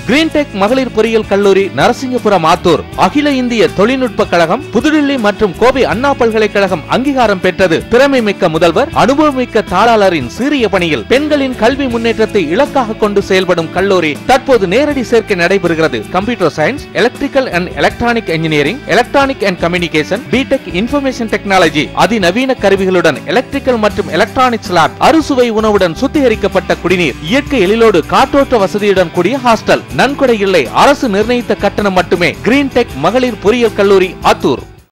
green tech மகளிர் பொறியியல் கல்லூரி நரசிங்கபுரம் ஆத்தூர் அகில இந்திய தொழில்நுட்ப கழகம் புதுடில்லி மற்றும் கோவை அண்ணா பல்கலைக்கழகம் அங்கீகாரம் பெற்றது திறமை மிக்க முதல்வர் அனுபவமிக்க தாளாளரின் சீரிய பணியில் பெண்களின் கல்வி முன்னேற்றத்தை இலக்காக கொண்டு செயல்படும் கல்லூரி தற்போது நேரடி சேர்க்கை நடைபெறுகிறது computer science electrical and electronic engineering electronic and communication BTech information technology அதிநவீன கருவிகளுடன் எலக்ட்ரிக்கல் மற்றும் எலக்ட்ரானிக்ஸ் லேப் அறுசுவை உணவுடன் சுத்திகரிக்கப்பட்ட குடிநீர் இயற்கை எழிலோடு காற்றோட்ட வசதியுடன் கூடிய ஹாஸ்டல் நன்கொடை இல்லை அரசு நிர்ணயித்த கட்டணம் மட்டுமே கிரீன் டெக் மகளிர் பொறியியல் கல்லூரி ஆத்தூர்